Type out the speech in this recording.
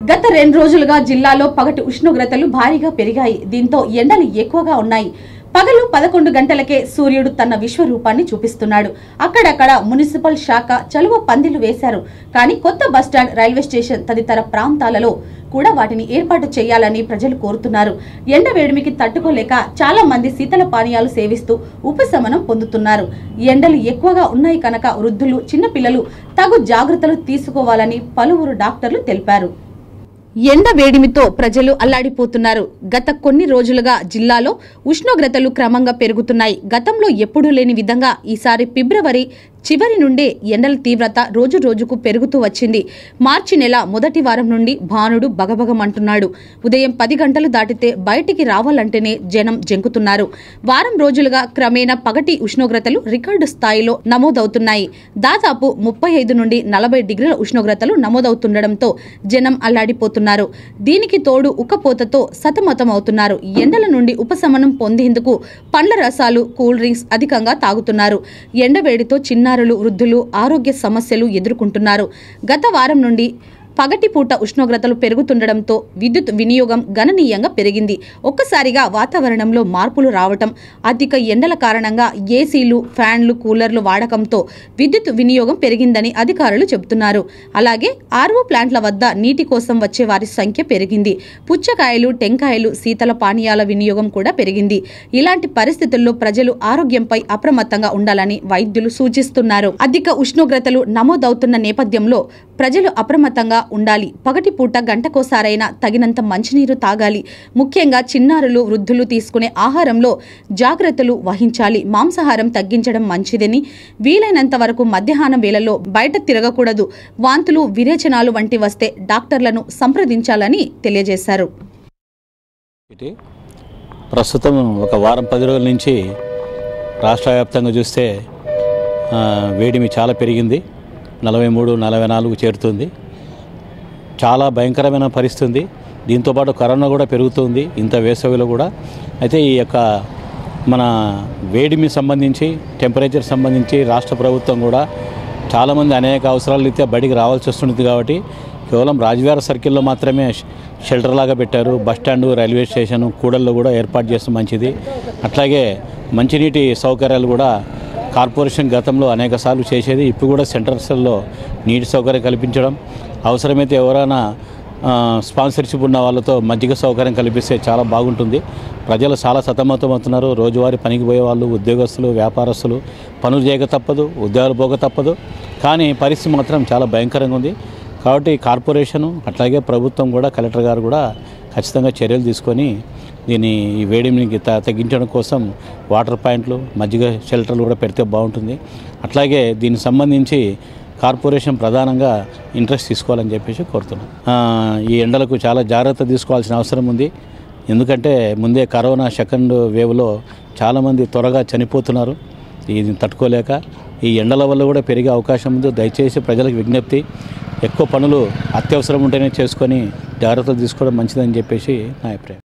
గత రెండు రోజులుగా జిల్లాలో పగటి ఉష్ణోగ్రతలు భారీగా పెరిగాయి దీంతో ఎండలు ఎక్కువగా ఉన్నాయి పగలు పదకొండు గంటలకే సూర్యుడు తన విశ్వరూపాన్ని చూపిస్తున్నాడు అక్కడక్కడ మున్సిపల్ శాఖ చలువ పందిళ్లు వేశారు కానీ కొత్త బస్టాండ్ రైల్వే స్టేషన్ తదితర ప్రాంతాలలో కూడా వాటిని ఏర్పాటు చేయాలని ప్రజలు కోరుతున్నారు ఎండ వేడిమికి తట్టుకోలేక చాలా మంది శీతల పానీయాలు సేవిస్తూ ఉపశమనం పొందుతున్నారు ఎండలు ఎక్కువగా ఉన్నాయి కనుక వృద్ధులు చిన్నపిల్లలు తగు జాగ్రత్తలు తీసుకోవాలని పలువురు డాక్టర్లు తెలిపారు ఎండ వేడిమితో ప్రజలు అల్లాడిపోతున్నారు గత కొన్ని రోజులుగా జిల్లాలో ఉష్ణోగ్రతలు క్రమంగా పెరుగుతున్నాయి గతంలో ఎప్పుడూ లేని విధంగా ఈసారి ఫిబ్రవరి చివరి నుండే ఎండల తీవ్రత రోజు రోజుకు పెరుగుతూ వచ్చింది మార్చి నెల మొదటి వారం నుండి భానుడు బగబగమంటున్నాడు ఉదయం పది గంటలు దాటితే బయటికి రావాలంటేనే జనం జంకుతున్నారు వారం రోజులుగా క్రమేణా పగటి ఉష్ణోగ్రతలు రికార్డు స్థాయిలో నమోదవుతున్నాయి దాదాపు ముప్పై ఐదు నుండి నలభై డిగ్రీల ఉష్ణోగ్రతలు నమోదవుతుండటంతో జనం అల్లాడిపోతున్నారు దీనికి తోడు ఉక్కపోతతో సతమతమవుతున్నారు ఎండల నుండి ఉపశమనం పొందేందుకు పండ్ల రసాలు కూల్ డ్రింక్స్ అధికంగా తాగుతున్నారు ఎండవేడితో చిన్నారులు వృద్ధులు ఆరోగ్య సమస్యలు ఎదుర్కొంటున్నారు గత వారం నుండి పగటిపూట ఉష్ణోగ్రతలు పెరుగుతుండటంతో విద్యుత్ వినియోగం గణనీయంగా పెరిగింది ఒక్కసారిగా వాతావరణంలో మార్పులు రావటం అధిక ఎండల కారణంగా ఏసీలు ఫ్యాన్లు కూలర్లు వాడకంతో విద్యుత్ వినియోగం పెరిగిందని అధికారులు చెబుతున్నారు అలాగే ఆర్వో ప్లాంట్ల వద్ద నీటి కోసం వచ్చే వారి సంఖ్య పెరిగింది పుచ్చకాయలు టెంకాయలు శీతల పానీయాల వినియోగం కూడా పెరిగింది ఇలాంటి పరిస్థితుల్లో ప్రజలు ఆరోగ్యంపై అప్రమత్తంగా ఉండాలని వైద్యులు సూచిస్తున్నారు అధిక ఉష్ణోగ్రతలు నమోదవుతున్న నేపథ్యంలో ప్రజలు అప్రమత్తంగా ఉండాలి పగటిపూట గంటకోసారైనా తగినంత మంచినీరు తాగాలి ముఖ్యంగా చిన్నారులు వృద్ధులు తీసుకునే ఆహారంలో జాగ్రత్తలు వహించాలి మాంసాహారం తగ్గించడం మంచిదని వీలైనంత వరకు మధ్యాహ్నం వేళల్లో బయట తిరగకూడదు వాంతులు విరేచనాలు వంటి వస్తే డాక్టర్లను సంప్రదించాలని తెలియజేశారు ఇటీ ప్రస్తుతం ఒక వారం పది రోజుల నుంచి రాష్ట్ర వ్యాప్తంగా చూస్తే ఆ, వేడిమి చాలా పెరిగింది నలభై మూడు నలభై నాలుగు చేరుతుంది చాలా భయంకరమైన పరిస్థితి ఉంది దీంతోపాటు కరోనా కూడా పెరుగుతుంది ఇంత వేసవిలో కూడా అయితే ఈ యొక్క మన వేడిమి సంబంధించి టెంపరేచర్ సంబంధించి రాష్ట్ర ప్రభుత్వం కూడా చాలామంది అనేక అవసరాల రీత్యా బయటికి రావాల్సి వస్తుంది కాబట్టి కేవలం రాజవార సర్కిల్లో మాత్రమే షె- షెల్టర్ లాగా పెట్టారు బస్ స్టాండు రైల్వే స్టేషన్ కూడల్లో కూడా ఏర్పాటు చేస్తే మంచిది అట్లాగే మంచినీటి సౌకర్యాలు కూడా కార్పొరేషన్ గతంలో అనేక సార్లు చేసేది ఇప్పుడు కూడా సెంటర్స్లో నీటి సౌకర్యం కల్పించడం అవసరమైతే ఎవరైనా ఆ, స్పాన్సర్షిప్ ఉన్న వాళ్ళతో మజ్జిగ సౌకర్యం కల్పిస్తే చాలా బాగుంటుంది ప్రజలు చాలా సతమతమవుతున్నారు రోజువారీ పనికి పోయే వాళ్ళు ఉద్యోగస్తులు వ్యాపారస్తులు పనులు చేయక తప్పదు ఉద్యోగాలు పోక తప్పదు కానీ పరిస్థితి మాత్రం చాలా భయంకరంగా ఉంది కాబట్టి కార్పొరేషను అట్లాగే ప్రభుత్వం కూడా కలెక్టర్ గారు కూడా ఖచ్చితంగా చర్యలు తీసుకొని దీన్ని ఈ వేడిమికి త తగ్గించడం కోసం వాటర్ పాయింట్లు మజ్జిగ షెల్టర్లు కూడా పెడితే బాగుంటుంది అట్లాగే దీనికి సంబంధించి కార్పొరేషన్ ప్రధానంగా ఇంట్రెస్ట్ తీసుకోవాలని చెప్పేసి కోరుతున్నాం ఆ, ఈ ఎండలకు చాలా జాగ్రత్త తీసుకోవాల్సిన అవసరం ఉంది ఎందుకంటే ముందే కరోనా సెకండ్ వేవ్లో చాలామంది త్వరగా చనిపోతున్నారు ఇది తట్టుకోలేక ఈ ఎండల వల్ల కూడా పెరిగే అవకాశం ఉంది దయచేసి ప్రజలకు విజ్ఞప్తి ఎక్కువ పనులు అత్యవసరం ఉంటేనే చేసుకొని జాగ్రత్తలు తీసుకోవడం మంచిదని చెప్పేసి నా అభిప్రాయం